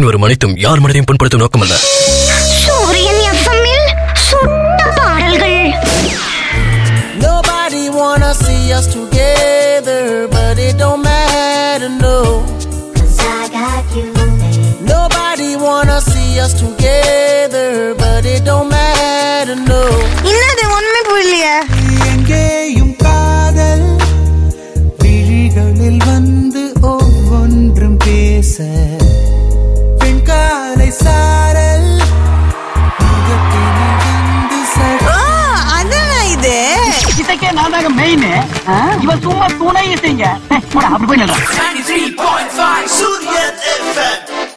வரும் அனைத்தும் யார் மனதையும் புண்படுத்தும் நோக்கமல்ல சூரியன் எஃப்எம்மில் சுட்ட பாடல்கள் Nobody wanna see us together, but it don't matter, no. Nobody wanna see us together, but it don't matter, no. என்னது ஒண்ணுமே புரியலையே எங்கேயும் காதல் விழிகளில் வந்து ஒவ்வொன்றும் பேச பெண்காலை சாரல் முகத்தினில் வந்து சட ஆ, அதானா இது இசைக்கே நான் தாங்க மெயின் இவன் சும்மா துணை இசைங்க ஏய், போடா அப்படி போய் நில்றா 93.5 Surya FM